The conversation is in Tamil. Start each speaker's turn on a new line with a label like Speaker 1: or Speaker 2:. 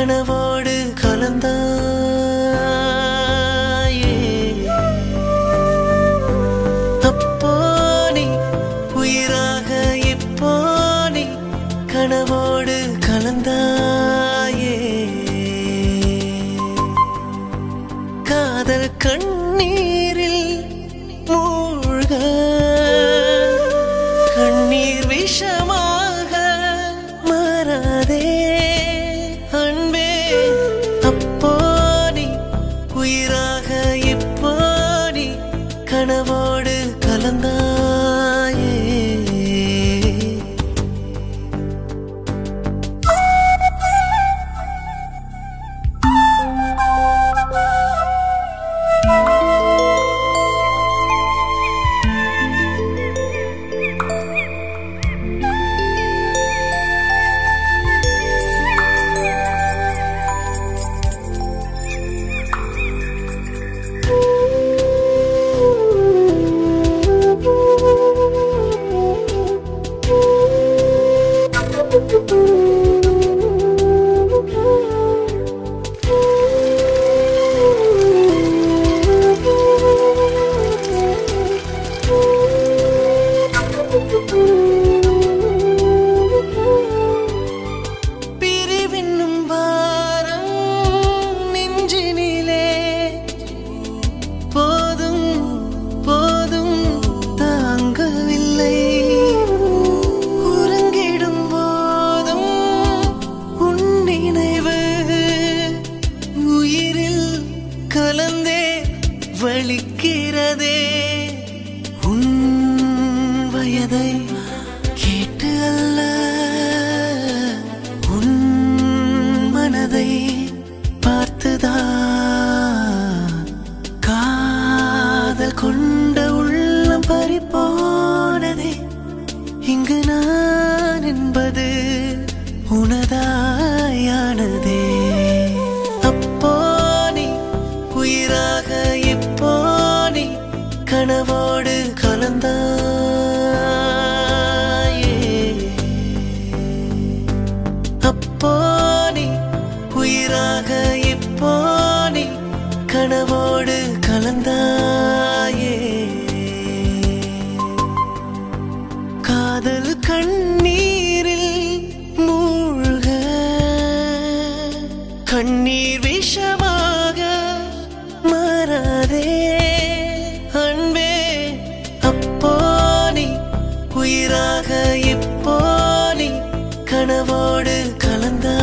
Speaker 1: கனவோடு கலந்தாயே அப்போ நீ உயிராக இப்போ நீ கனவோடு கலந்தாயே காதல் கண்ணீரில் மூழ்க கண்ணீர் விஷமாக மாறாதே அன்பே அப்போ நீ உயிராக இப்போ நீ கனவோடு கலந்தாயே பிரிவென்னும் பாரம் நெஞ்சினிலே போதும் போதும் தாங்கவில்லை உறங்கிடும் போதும் உன் நினைவு உயிரில் கலந்தே வலிக்கிறதே உன் வயதை கேட்டு அல்ல உன் மனதை பார்த்துதான் காதல் கொண்ட உள்ளம் பறிப்போனதே இங்கு நான் என்பது உனதாயானதே அப்போ நீ உயிராக இப்போ நீ கனவோடு கலந்தாயே அப்போ நீ உயிராக இப்போ நீ கனவோடு கலந்தாயே காதல் கண்ணீரில் மூழ்க கண்ணீர் விஷமாக மாறாதே அன்பே அப்போ நீ உயிராக இப்போ நீ கனவோடு கலந்தா